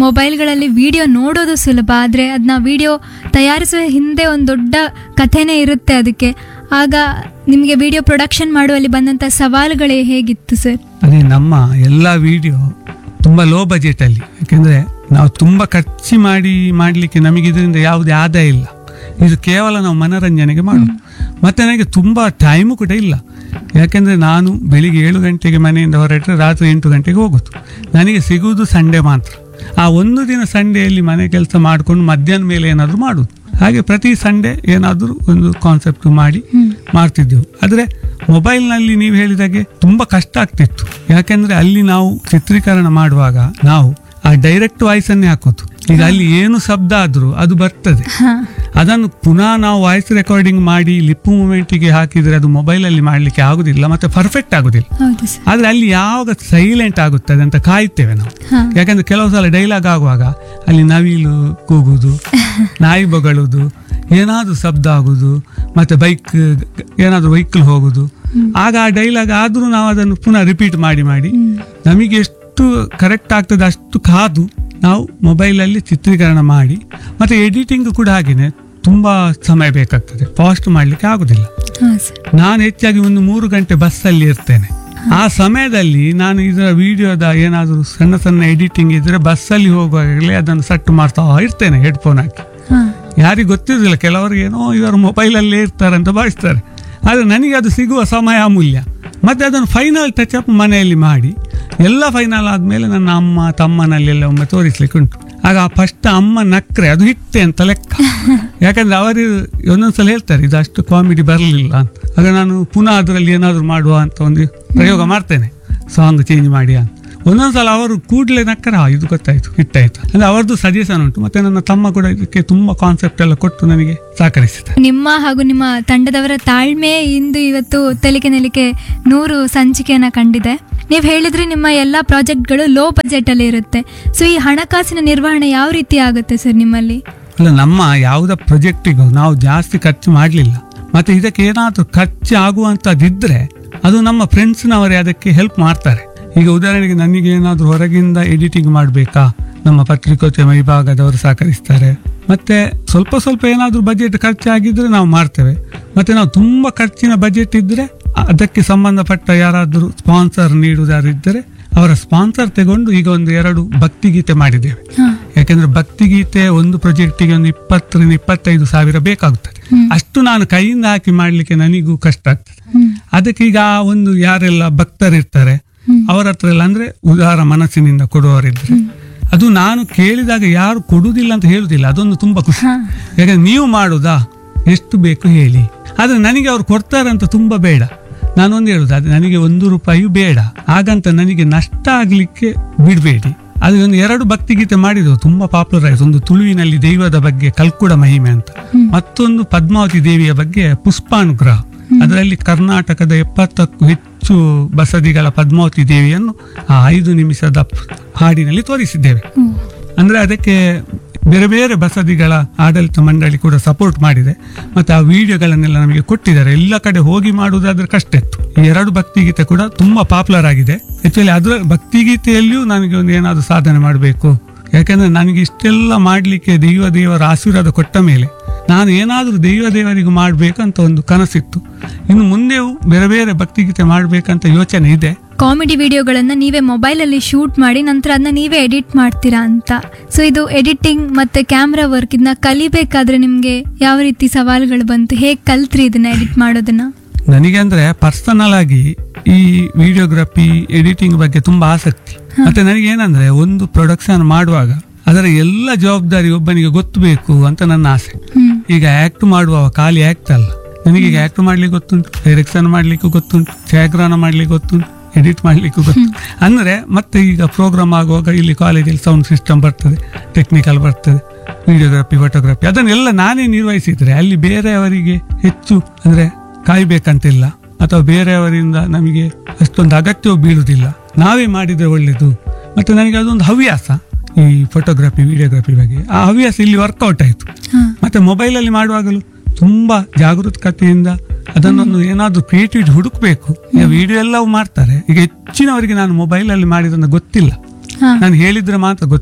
ಮೊಬೈಲ್ಗಳಲ್ಲಿ video ನೋಡೋದು ಸುಲಭ ಆದರೆ ಅದನ್ನ ವಿಡಿಯೋ ತಯಾರಿಸುವ ಹಿಂದೆ ಒಂದು ದೊಡ್ಡ ಕಥೆನೇ ಇರುತ್ತೆ ಅದಕ್ಕೆ ಆಗ ನಿಮಗೆ ವಿಡಿಯೋ ಪ್ರೊಡಕ್ಷನ್ ಮಾಡುವಲ್ಲಿ ಬಂದಂಥ ಸವಾಲುಗಳೇ ಹೇಗಿತ್ತು ಸರ್ ಅದೇ ನಮ್ಮ ಎಲ್ಲ ವಿಡಿಯೋ ತುಂಬ ಲೋ ಬಜೆಟಲ್ಲಿ ಯಾಕೆಂದರೆ ನಾವು ತುಂಬ ಖರ್ಚು ಮಾಡಿ ಮಾಡಲಿಕ್ಕೆ ನಮಗೆ ಇದರಿಂದ ಯಾವುದೇ ಆದಾಯ ಇಲ್ಲ ಇದು ಕೇವಲ ನಾವು ಮನೋರಂಜನೆಗೆ ಮಾಡೋದು ಮತ್ತು ನನಗೆ ತುಂಬ ಟೈಮು ಕೂಡ ಇಲ್ಲ ಯಾಕೆಂದರೆ ನಾನು ಬೆಳಿಗ್ಗೆ ಏಳು ಗಂಟೆಗೆ ಮನೆಯಿಂದ ಹೊರಟ್ರೆ ರಾತ್ರಿ ಎಂಟು ಗಂಟೆಗೆ ಹೋಗೋದು ನನಗೆ ಸಿಗುವುದು ಸಂಡೇ ಮಾತ್ರ ಆ ಒಂದು ದಿನ ಸಂಡೇಯಲ್ಲಿ ಮನೆ ಕೆಲಸ ಮಾಡಿಕೊಂಡು ಮಧ್ಯಾಹ್ನ ಮೇಲೆ ಏನಾದರೂ ಮಾಡೋದು ಹಾಗೆ ಪ್ರತಿ ಸಂಡೇ ಏನಾದರೂ ಒಂದು ಕಾನ್ಸೆಪ್ಟ್ ಮಾಡಿ ಮಾಡ್ತಿದ್ದೆವು ಆದರೆ ಮೊಬೈಲ್ನಲ್ಲಿ ನೀವು ಹೇಳಿದಾಗೆ ತುಂಬ ಕಷ್ಟ ಆಗ್ತಿತ್ತು ಯಾಕೆಂದ್ರೆ ಅಲ್ಲಿ ನಾವು ಚಿತ್ರೀಕರಣ ಮಾಡುವಾಗ ನಾವು ಆ ಡೈರೆಕ್ಟ್ ವಾಯ್ಸನ್ನೇ ಹಾಕೋದು ಈಗ ಅಲ್ಲಿ ಏನು ಶಬ್ದ ಆದರೂ ಅದು ಬರ್ತದೆ ಹಾಂ ಅದನ್ನು ಪುನಃ ನಾವು ವಾಯ್ಸ್ ರೆಕಾರ್ಡಿಂಗ್ ಮಾಡಿ ಲಿಪ್ ಮೂಮೆಂಟಿಗೆ ಹಾಕಿದರೆ ಅದು ಮೊಬೈಲಲ್ಲಿ ಮಾಡಲಿಕ್ಕೆ ಆಗುದಿಲ್ಲ ಮತ್ತೆ ಪರ್ಫೆಕ್ಟ್ ಆಗುದಿಲ್ಲ ಹೌದು ಸರ್ ಆದರೆ ಅಲ್ಲಿ ಯಾವಾಗ ಸೈಲೆಂಟ್ ಆಗುತ್ತದೆ ಅಂತ ಕಾಯ್ತೇವೆ ನಾವು ಹಾಂ ಯಾಕಂದ್ರೆ ಕೆಲವು ಸಲ ಡೈಲಾಗ್ ಆಗುವಾಗ ಅಲ್ಲಿ ನವಿಲು ಕೂಗುದು ನಾಯಿ ಬೊಗಳುದು ಏನಾದರೂ ಶಬ್ದ ಆಗುದು ಮತ್ತೆ ಬೈಕ್ ಏನಾದರೂ ವೆಹಿಕಲ್ ಹೋಗುದು ಆಗ ಆ ಡೈಲಾಗ್ ಆದರೂ ನಾವು ಅದನ್ನು ಪುನಃ ರಿಪೀಟ್ ಮಾಡಿ ಮಾಡಿ ನಮಗೆ ಎಷ್ಟು ಕರೆಕ್ಟ್ ಆಗ್ತದೆ ಅಷ್ಟು ಕಾದು ನಾವು ಮೊಬೈಲಲ್ಲಿ ಚಿತ್ರೀಕರಣ ಮಾಡಿ ಮತ್ತೆ ಎಡಿಟಿಂಗ್ ಕೂಡ ಹಾಗೇನೆ ತುಂಬಾ ಸಮಯ ಬೇಕಾಗ್ತದೆ ಫಾಸ್ಟ್ ಮಾಡಲಿಕ್ಕೆ ಆಗುದಿಲ್ಲ ಹಾಂ ಸರ್ ನಾನು ಹೆಚ್ಚಾಗಿ ಒಂದು ಮೂರು ಗಂಟೆ ಬಸ್ಸಲ್ಲಿ ಇರ್ತೇನೆ ಆ ಸಮಯದಲ್ಲಿ ನಾನು ಇದರ ವಿಡಿಯೋದ ಏನಾದರೂ ಸಣ್ಣ ಸಣ್ಣ ಎಡಿಟಿಂಗ್ ಇದ್ರೆ ಬಸ್ಸಲ್ಲಿ ಹೋಗುವಾಗಲೇ ಅದನ್ನು ಸೆಟ್ ಮಾಡ್ತಾ ಇರ್ತೇನೆ ಹೆಡ್ಫೋನ್ ಹಾಕಿ ಹಾಂ ಯಾರಿಗೆ ಗೊತ್ತಿರೋದಿಲ್ಲ ಕೆಲವರಿಗೆ ಏನೋ ಇವರು ಮೊಬೈಲಲ್ಲೇ ಇರ್ತಾರೆ ಅಂತ ಭಾವಿಸ್ತಾರೆ ಆದರೆ ನನಗೆ ಅದು ಸಿಗುವ ಸಮಯ ಅಮೂಲ್ಯ ಮತ್ತೆ ಅದನ್ನು ಫೈನಲ್ ಟಚ್ ಅಪ್ ಮನೆಯಲ್ಲಿ ಮಾಡಿ ಎಲ್ಲ ಫೈನಲ್ ಆದಮೇಲೆ ನನ್ನ ಅಮ್ಮ ತಮ್ಮನಲ್ಲೆಲ್ಲ ಒಮ್ಮೆ ತೋರಿಸ್ಲಿಕ್ಕೆ ಉಂಟು ಆಗ ಫಸ್ಟ್ ಅಮ್ಮ ನಕ್ರೆ ಅದು ಹಿಟ್ಟೆ ಅಂತ ಲೆಕ್ಕ ಯಾಕಂದ್ರೆ ಅವರು ಒಂದೊಂದ್ಸಲ ಹೇಳ್ತಾರೆ ಇದು ಅಷ್ಟು ಕಾಮಿಡಿ ಬರಲಿಲ್ಲ ಅಂತ ಆಗ ನಾನು ಪುನಃ ಅದರಲ್ಲಿ ಏನಾದರೂ ಮಾಡುವ ಅಂತ ಒಂದು ಪ್ರಯೋಗ ಮಾಡ್ತೇನೆ ಸಾಂಗ್ ಚೇಂಜ್ ಮಾಡಿ ಅಂತ ಒಂದೊಂದ್ಸಲ ಅವರು ಕೂಡಲೇ ನಕ್ಕರ "ಆ, ಇದು ಗೊತ್ತಾಯ್ತು ಹಿಟ್ಟಾಯ್ತು ಅಂದ್ರೆ ಅವರದ್ದು ಸಜೆಷನ್ ಉಂಟು ಮತ್ತೆ ನನ್ನ ತಮ್ಮ ಕೂಡ ಇದಕ್ಕೆ ತುಂಬಾ ಕಾನ್ಸೆಪ್ಟ್ ಎಲ್ಲ ಕೊಟ್ಟು ನನಗೆ ಸಹಕರಿಸಿದ್ದಾರೆ ನಿಮ್ಮ ಹಾಗೂ ನಿಮ್ಮ ತಂಡದವರ ತಾಳ್ಮೆ ಇಂದು ಇವತ್ತು ತೆಲಿಕೆ ನೆಲಿಕೆ ನೂರು ಸಂಚಿಕೆಯನ್ನ ಕಂಡಿದೆ ನೀವು ಹೇಳಿದ್ರಿ ನಿಮ್ಮ ಎಲ್ಲ ಪ್ರಾಜೆಕ್ಟ್ಗಳು ಲೋ ಬಜೆಟ್ ಅಲ್ಲಿ ಇರುತ್ತೆ ಸೊ ಈ ಹಣಕಾಸಿನ ನಿರ್ವಹಣೆ ಯಾವ ರೀತಿ ಆಗುತ್ತೆ ಸರ್ ನಿಮ್ಮಲ್ಲಿ ಅಲ್ಲ ನಮ್ಮ ಯಾವುದ ಪ್ರಾಜೆಕ್ಟಿಗೂ ನಾವು ಜಾಸ್ತಿ ಖರ್ಚು ಮಾಡಲಿಲ್ಲ ಮತ್ತೆ ಇದಕ್ಕೆ ಏನಾದರೂ ಖರ್ಚು ಆಗುವಂಥದ್ದಿದ್ರೆ ಅದು ನಮ್ಮ ಫ್ರೆಂಡ್ಸ್ನವರೇ ಅದಕ್ಕೆ ಹೆಲ್ಪ್ ಮಾಡ್ತಾರೆ ಈಗ ಉದಾಹರಣೆಗೆ ನನಗೆ ಏನಾದರೂ ಹೊರಗಿಂದ ಎಡಿಟಿಂಗ್ ಮಾಡಬೇಕಾ ನಮ್ಮ ಪತ್ರಿಕೋದ್ಯಮ ವಿಭಾಗದವರು ಸಹಕರಿಸ್ತಾರೆ ಮತ್ತೆ ಸ್ವಲ್ಪ ಸ್ವಲ್ಪ ಏನಾದರೂ ಬಜೆಟ್ ಖರ್ಚಾಗಿದ್ರೆ ನಾವು ಮಾಡ್ತೇವೆ ಮತ್ತೆ ನಾವು ತುಂಬ ಖರ್ಚಿನ ಬಜೆಟ್ ಇದ್ದರೆ ಅದಕ್ಕೆ ಸಂಬಂಧಪಟ್ಟ ಯಾರಾದರೂ ಸ್ಪಾನ್ಸರ್ ನೀಡುವುದಾರಿದ್ದರೆ ಅವರ ಸ್ಪಾನ್ಸರ್ ತಗೊಂಡು ಈಗ ಒಂದು ಎರಡು ಭಕ್ತಿಗೀತೆ ಮಾಡಿದ್ದೇವೆ ಹಾಂ ಯಾಕೆಂದ್ರೆ ಭಕ್ತಿಗೀತೆ ಒಂದು ಪ್ರಾಜೆಕ್ಟಿಗೆ ಒಂದು ಇಪ್ಪತ್ತರಿಂದ ಇಪ್ಪತ್ತೈದು ಸಾವಿರ ಬೇಕಾಗುತ್ತದೆ ಅಷ್ಟು ನಾನು ಕೈಯಿಂದ ಹಾಕಿ ಮಾಡಲಿಕ್ಕೆ ನನಗೂ ಕಷ್ಟ ಆಗ್ತದೆ ಅದಕ್ಕೆ ಈಗ ಆ ಒಂದು ಯಾರೆಲ್ಲ ಭಕ್ತರಿರ್ತಾರೆ ಅವರ ಹತ್ರ ಎಲ್ಲ ಅಂದ್ರೆ ಉದಾರ ಮನಸ್ಸಿನಿಂದ ಕೊಡುವವರಿದ್ರೆ ಅದು ನಾನು ಕೇಳಿದಾಗ ಯಾರು ಕೊಡುವುದಿಲ್ಲ ಅಂತ ಹೇಳುದಿಲ್ಲ ಅದೊಂದು ತುಂಬಾ ಖುಷಿ ಹಾಂ ಯಾಕಂದ್ರೆ ನೀವು ಮಾಡುದಾ ಎಷ್ಟು ಬೇಕು ಹೇಳಿ ಆದ್ರೆ ನನಗೆ ಅವ್ರು ಕೊಡ್ತಾರಂತ ತುಂಬಾ ಬೇಡ ನಾನೊಂದು ಹೇಳುದು ಅದು ನನಗೆ ಒಂದು ರೂಪಾಯಿಯೂ ಬೇಡ ಹಾಗಂತ ನನಗೆ ನಷ್ಟ ಆಗ್ಲಿಕ್ಕೆ ಬಿಡಬೇಡಿ ಅದು ಒಂದು ಎರಡು ಭಕ್ತಿಗೀತೆ ಮಾಡಿದವು ತುಂಬಾ ಪಾಪ್ಯುಲರ್ ಆಯ್ತು ಒಂದು ತುಳುವಿನಲ್ಲಿ ದೈವದ ಬಗ್ಗೆ ಕಲ್ಕುಡ ಮಹಿಮೆ ಅಂತ ಮತ್ತೊಂದು ಪದ್ಮಾವತಿ ದೇವಿಯ ಬಗ್ಗೆ ಪುಷ್ಪಾನುಗ್ರಹ ಅದರಲ್ಲಿ ಕರ್ನಾಟಕದ ಎಪ್ಪತ್ತಕ್ಕೂ ಹೆಚ್ಚು ಬಸದಿಗಳ ಪದ್ಮಾವತಿ ದೇವಿಯನ್ನು ಆ ಐದು ನಿಮಿಷದ ಹಾಡಿನಲ್ಲಿ ತೋರಿಸಿದ್ದೇವೆ ಅಂದ್ರೆ ಅದಕ್ಕೆ ಬೇರೆ ಬೇರೆ ಬಸದಿಗಳ ಆಡಳಿತ ಮಂಡಳಿ ಕೂಡ ಸಪೋರ್ಟ್ ಮಾಡಿದೆ ಮತ್ತೆ ಆ ವಿಡಿಯೋಗಳನ್ನೆಲ್ಲ ನಮಗೆ ಕೊಟ್ಟಿದ್ದಾರೆ ಎಲ್ಲ ಕಡೆ ಹೋಗಿ ಮಾಡುವುದಾದ್ರೆ ಕಷ್ಟ ಇತ್ತು ಈ ಎರಡು ಭಕ್ತಿಗೀತೆ ಕೂಡ ತುಂಬಾ ಪಾಪ್ಯುಲರ್ ಆಗಿದೆ ಆಕ್ಚುಲಿ ಅದರ ಭಕ್ತಿಗೀತೆಯಲ್ಲಿಯೂ ನನಗೆ ಒಂದು ಏನಾದರೂ ಸಾಧನೆ ಮಾಡಬೇಕು ಯಾಕಂದ್ರೆ ನನಗೆ ಇಷ್ಟೆಲ್ಲ ಮಾಡಲಿಕ್ಕೆ ದೈವ ದೇವರ ಆಶೀರ್ವಾದ ಕೊಟ್ಟ ಮೇಲೆ ನಾನು ಏನಾದರೂ ದೈವ ದೇವರಿಗೂ ಮಾಡಬೇಕಂತ ಒಂದು ಕನಸಿತ್ತು ಇನ್ನು ಮುಂದೆಯೂ ಬೇರೆ ಬೇರೆ ಭಕ್ತಿಗೀತೆ ಮಾಡಬೇಕಂತ ಯೋಚನೆ ಇದೆ ಕಾಮಿಡಿ ವಿಡಿಯೋಗಳನ್ನ ನೀವೇ ಮೊಬೈಲಲ್ಲಿ ಶೂಟ್ ಮಾಡಿ ನಂತರ ಅದನ್ನ ನೀವೇ ಎಡಿಟ್ ಮಾಡ್ತೀರಾ ಅಂತ ಸೊ ಇದು ಎಡಿಟಿಂಗ್ ಮತ್ತೆ ಕ್ಯಾಮ್ರಾ ವರ್ಕ್ ಇದನ್ನ ಕಲಿಬೇಕಾದ್ರೆ ನಿಮ್ಗೆ ಯಾವ ರೀತಿ ಸವಾಲುಗಳು ಬಂತು ಹೇಗೆ ಕಲ್ತ್ರಿ ಇದನ್ನ ಎಡಿಟ್ ಮಾಡೋದನ್ನ ನನಗೆ ಅಂದ್ರೆ ಪರ್ಸನಲ್ ಆಗಿ ಈ ವಿಡಿಯೋಗ್ರಫಿ ಎಡಿಟಿಂಗ್ ಬಗ್ಗೆ ತುಂಬಾ ಆಸಕ್ತಿ ಮತ್ತೆ ನನಗೆ ಏನಂದ್ರೆ ಒಂದು ಪ್ರೊಡಕ್ಷನ್ ಮಾಡುವಾಗ ಅದರ ಎಲ್ಲ ಜವಾಬ್ದಾರಿ ಒಬ್ಬನಿಗೆ ಗೊತ್ತಬೇಕು ಅಂತ ನನ್ನ ಆಸೆ ಹ್ಮ್ ಈಗ ಆಕ್ಟ್ ಮಾಡುವ ಖಾಲಿ ಆಕ್ಟ್ ಅಲ್ಲ ನನಗೆ ಈಗ ಆಕ್ಟ್ ಮಾಡ್ಲಿಕ್ಕೆ ಗೊತ್ತುಂಟು ಡೈರೆಕ್ಷನ್ ಮಾಡ್ಲಿಕ್ಕೆ ಗೊತ್ತುಂಟು ಛಾಯಾಗ್ರಹಣ ಮಾಡ್ಲಿಕ್ಕೆ ಗೊತ್ತುಂಟು ಎಡಿಟ್ ಮಾಡ್ಲಿಕ್ಕೆ ಗೊತ್ತು ಅಂದ್ರೆ ಮತ್ತೆ ಈಗ ಪ್ರೋಗ್ರಾಮ್ ಆಗುವಾಗ ಇಲ್ಲಿ ಕಾಲೇಜಲ್ಲಿ ಸೌಂಡ್ ಸಿಸ್ಟಮ್ ಬರ್ತದೆ ಟೆಕ್ನಿಕಲ್ ಬರ್ತದೆ ವಿಡಿಯೋಗ್ರಫಿ ಫೋಟೋಗ್ರಫಿ ಅದನ್ನೆಲ್ಲ ನಾನೇ ನಿರ್ವಹಿಸಿದ್ರೆ ಅಲ್ಲಿ ಬೇರೆಯವರಿಗೆ ಹೆಚ್ಚು ಅಂದ್ರೆ ಕಾಯ್ಬೇಕಂತಿಲ್ಲ ಅಥವಾ ಬೇರೆಯವರಿಂದ ನಮಗೆ ಅಷ್ಟೊಂದು ಅಗತ್ಯವೂ ಬೀಳುವುದಿಲ್ಲ ನಾವೇ ಮಾಡಿದ್ರೆ ಒಳ್ಳೇದು ಮತ್ತೆ ನನಗೆ ಅದೊಂದು ಹವ್ಯಾಸ ಈ ಫೋಟೋಗ್ರಫಿ ವಿಡಿಯೋಗ್ರಫಿ ಬಗ್ಗೆ ಆ ಹವ್ಯಾಸ ಇಲ್ಲಿ ವರ್ಕೌಟ್ ಆಯಿತು ಹಾ ಮತ್ತೆ ಮೊಬೈಲಲ್ಲಿ ಮಾಡುವಾಗಲೂ ತುಂಬಾ ಜಾಗರೂಕತೆಯಿಂದ ಅದನ್ನೊಂದು ಏನಾದರೂ ಕ್ರಿಯೇಟಿವಿಟಿ ಹುಡುಕ್ಬೇಕು ಈಗ ವಿಡಿಯೋ ಎಲ್ಲವೂ ಮಾಡ್ತಾರೆ ಈಗ ಹೆಚ್ಚಿನವರಿಗೆ ನಾನು ಮೊಬೈಲಲ್ಲಿ ಮಾಡಿದಂತ ಗೊತ್ತಿಲ್ಲ ಹಾ ನಾನು ಹೇಳಿದ್ರೆ ಮಾತ್ರ ಗೊತ್ತಾಗುತ್ತೆ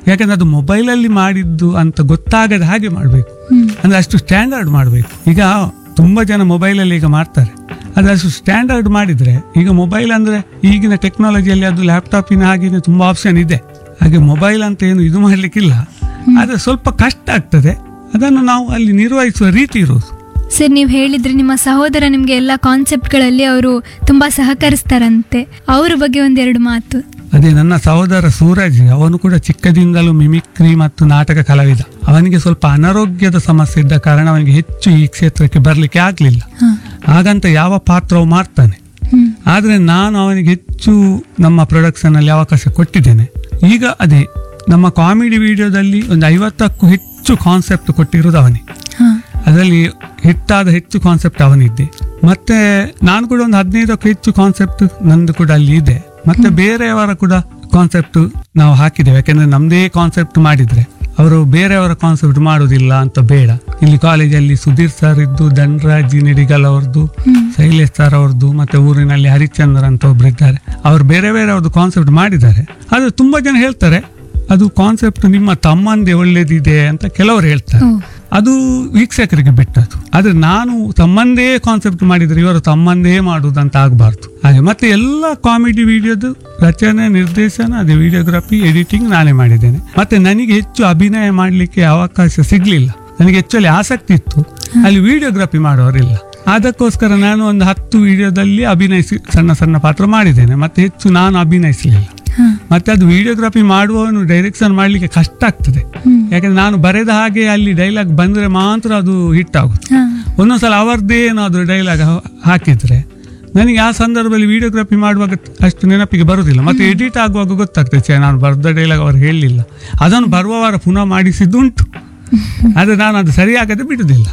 ಯಾಕಂದ್ರೆ ಅದು ಮೊಬೈಲಲ್ಲಿ ಮಾಡಿದ್ದು ಅಂತ ಗೊತ್ತಾಗದ ಹಾಗೆ ಮಾಡಬೇಕು ಹ್ಮ್ ಅಂದ್ರೆ ಅಷ್ಟು ಸ್ಟ್ಯಾಂಡರ್ಡ್ ಮಾಡಬೇಕು ಈಗ ತುಂಬ ಜನ ಮೊಬೈಲಲ್ಲಿ ಈಗ ಮಾಡ್ತಾರೆ ಅದು ಅಷ್ಟು ಸ್ಟ್ಯಾಂಡರ್ಡ್ ಮಾಡಿದ್ರೆ ಈಗ ಮೊಬೈಲ್ ಅಂದ್ರೆ ಈಗಿನ ಟೆಕ್ನಾಲಜಿಯಲ್ಲಿ ಅದು ಲ್ಯಾಪ್ಟಾಪಿನ ಹಾಗೆಯೇ ತುಂಬ ಆಪ್ಷನ್ ಇದೆ ಹಾಗೆ ಮೊಬೈಲ್ ಅಂತ ಏನು ಇದು ಮಾಡಲಿಕ್ಕಿಲ್ಲ ಆದರೆ ಸ್ವಲ್ಪ ಕಷ್ಟ ಆಗ್ತದೆ ಅದನ್ನು ನಾವು ಅಲ್ಲಿ ನಿರ್ವಹಿಸುವ ರೀತಿ ಇರೋದು ಸರ್ ನೀವು ಹೇಳಿದ್ರೆ ನಿಮ್ಮ ಸಹೋದರ ನಿಮಗೆ ಎಲ್ಲ ಕಾನ್ಸೆಪ್ಟ್ಗಳಲ್ಲಿ ಅವರು ತುಂಬಾ ಸಹಕರಿಸ್ತಾರಂತೆ ಅವ್ರ ಬಗ್ಗೆ ಒಂದೆರಡು ಮಾತು ಅದೇ ನನ್ನ ಸಹೋದರ ಸೂರಜ್ ಅವನು ಕೂಡ ಚಿಕ್ಕದಿಂದಲೂ ಮಿಮಿಕ್ರಿ ಮತ್ತು ನಾಟಕ ಕಲಾವಿದ ಅವನಿಗೆ ಸ್ವಲ್ಪ ಅನಾರೋಗ್ಯದ ಸಮಸ್ಯೆ ಇದ್ದ ಕಾರಣ ಅವನಿಗೆ ಹೆಚ್ಚು ಈ ಕ್ಷೇತ್ರಕ್ಕೆ ಬರಲಿಕ್ಕೆ ಆಗಲಿಲ್ಲ ಹಾ ಹಾಗಂತ ಯಾವ ಪಾತ್ರವು ಮಾಡ್ತಾನೆ ಹ್ಮ್ ಆದರೆ ನಾನು ಅವನಿಗೆ ಹೆಚ್ಚು ನಮ್ಮ ಪ್ರೊಡಕ್ಷನ್ ಅಲ್ಲಿ ಅವಕಾಶ ಕೊಟ್ಟಿದ್ದೇನೆ ಈಗ ಅದೇ ನಮ್ಮ ಕಾಮಿಡಿ ವಿಡಿಯೋದಲ್ಲಿ ಒಂದು ಐವತ್ತಕ್ಕೂ ಹೆಚ್ಚು ಕಾನ್ಸೆಪ್ಟ್ ಕೊಟ್ಟಿರೋದು ಅವನೇ ಹಾ ಅದರಲ್ಲಿ ಹಿಟ್ಟಾದ ಹೆಚ್ಚು ಕಾನ್ಸೆಪ್ಟ್ ಅವನಿದ್ದೆ ಮತ್ತೆ ನಾನು ಕೂಡ ಒಂದು ಹದಿನೈದಕ್ಕೂ ಹೆಚ್ಚು ಕಾನ್ಸೆಪ್ಟ್ ನಂದು ಕೂಡ ಅಲ್ಲಿ ಇದೆ ಮತ್ತೆ ಬೇರೆಯವರ ಕೂಡ ಕಾನ್ಸೆಪ್ಟ್ ನಾವು ಹಾಕಿದ್ದೇವೆ ಯಾಕೆಂದ್ರೆ ನಮ್ದೇ ಕಾನ್ಸೆಪ್ಟ್ ಮಾಡಿದ್ರೆ ಅವರು ಬೇರೆಯವರ ಕಾನ್ಸೆಪ್ಟ್ ಮಾಡೋದಿಲ್ಲ ಅಂತ ಬೇಡ ಇಲ್ಲಿ ಕಾಲೇಜಲ್ಲಿ ಸುಧೀರ್ ಸರ್ ಇದ್ದು ಧನರಾಜ್ ನಿಡಿಗಲ್ ಅವ್ರದ್ದು ಶೈಲೇಶ್ ಸರ್ ಅವ್ರದ್ದು ಮತ್ತೆ ಊರಿನಲ್ಲಿ ಹರಿಚಂದ್ರ ಅಂತ ಒಬ್ರು ಇದ್ದಾರೆ ಅವ್ರು ಬೇರೆ ಬೇರೆ ಅವ್ರದ್ದು ಕಾನ್ಸೆಪ್ಟ್ ಮಾಡಿದ್ದಾರೆ ಆದ್ರೆ ತುಂಬಾ ಜನ ಹೇಳ್ತಾರೆ ಅದು ಕಾನ್ಸೆಪ್ಟ್ ನಿಮ್ಮ ತಮ್ಮಂದೇ ಒಳ್ಳೇದಿದೆ ಅಂತ ಕೆಲವರು ಹೇಳ್ತಾರೆ ಓ ಅದು ವೀಕ್ಷಕರಿಗೆ ಬಿಟ್ಟದ್ದು ಆದ್ರೆ ನಾನು ತಮ್ಮಂದೇ ಕಾನ್ಸೆಪ್ಟ್ ಮಾಡಿದ್ರೆ ಇವರು ತಮ್ಮಂದೇ ಮಾಡುವುದಂತ ಆಗಬಾರ್ದು ಹಾಗೆ ಮತ್ತೆ ಎಲ್ಲ ಕಾಮಿಡಿ ವಿಡಿಯೋದು ರಚನೆ ನಿರ್ದೇಶನ ಅದೇ ವಿಡಿಯೋಗ್ರಫಿ ಎಡಿಟಿಂಗ್ ನಾನೇ ಮಾಡಿದ್ದೇನೆ ಮತ್ತೆ ನನಗೆ ಹೆಚ್ಚು ಅಭಿನಯ ಮಾಡಲಿಕ್ಕೆ ಅವಕಾಶ ಸಿಗ್ಲಿಲ್ಲ ನನಗೆ ಹೆಚ್ಚಲ್ಲಿ ಆಸಕ್ತಿ ಇತ್ತು ಅಲ್ಲಿ ವಿಡಿಯೋಗ್ರಫಿ ಮಾಡೋರಿಲ್ಲ ಅದಕ್ಕೋಸ್ಕರ ನಾನು ಒಂದು ಹತ್ತು ವಿಡಿಯೋದಲ್ಲಿ ಅಭಿನಯಿಸಿ ಸಣ್ಣ ಸಣ್ಣ ಪಾತ್ರ ಮಾಡಿದ್ದೇನೆ ಮತ್ತೆ ಹೆಚ್ಚು ನಾನು ಅಭಿನಯಿಸಲಿಲ್ಲ ಹಾ ಮತ್ತೆ ಅದು ವಿಡಿಯೋಗ್ರಫಿ ಮಾಡುವವನು ಡೈರೆಕ್ಷನ್ ಮಾಡಲಿಕ್ಕೆ ಕಷ್ಟ ಆಗ್ತದೆ ಹ್ಮ್ ಯಾಕಂದ್ರೆ ನಾನು ಬರೆದ ಹಾಗೆ ಅಲ್ಲಿ ಡೈಲಾಗ್ ಬಂದ್ರೆ ಮಾತ್ರ ಅದು ಹಿಟ್ ಆಗುತ್ತೆ ಹಾ ಒಂದೊಂದ್ಸಲ ಅವರದ್ದೇ ಏನಾದ್ರು ಡೈಲಾಗ್ ಹಾಕಿದ್ರೆ ನನಗೆ ಆ ಸಂದರ್ಭದಲ್ಲಿ ವಿಡಿಯೋಗ್ರಫಿ ಮಾಡುವಾಗ ಅಷ್ಟು ನೆನಪಿಗೆ ಬರುವುದಿಲ್ಲ ಮತ್ತೆ ಎಡಿಟ್ ಆಗುವಾಗ ಗೊತ್ತಾಗ್ತದೆ ಛೇ ನಾನು ಬರ್ದ ಡೈಲಾಗ್ ಅವರು ಹೇಳಲಿಲ್ಲ ಅದನ್ನು ಬರುವ ವಾರ ಪುನಃ ಮಾಡಿಸಿದ್ದುಂಟು ಆದ್ರೆ ನಾನು ಅದು ಸರಿಯಾಗದೆ ಬಿಡುದಿಲ್ಲ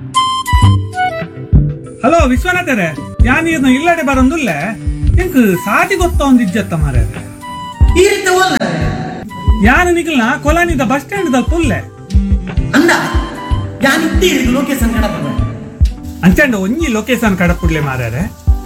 ಹಲೋ ವಿಶ್ವನಾಥರೇ ಯಾನೀರ್ನ ಇಲ್ಲಡೆ ಬರೋದಿಲ್ಲ ನಿಂಗೆ ಸಾದಿ ಗೊತ್ತ ಒಂದು ಇಜ್ಜತ್ತ ಮಾರ್ರೆ ಈ ರೀತಿ ಹೋಲ್ಲ ಯಾನು ನಿಖಲ್ನ ಕೊಲಾನಿದ ಬಸ್ ಸ್ಟ್ಯಾಂಡ್ ದ ಪುಲ್ಲೆ ಅಂದ ಯಾನ್ ಇtti ಹಿಡಿದು ಲೊಕೇಶನ್ ಕಡಪ ಅಂಚಂಡ ಒಂಜಿ ಲೊಕೇಶನ್ ಕಡಪುಡ್ಲೆ ಮಾರ್ಯಾರೆ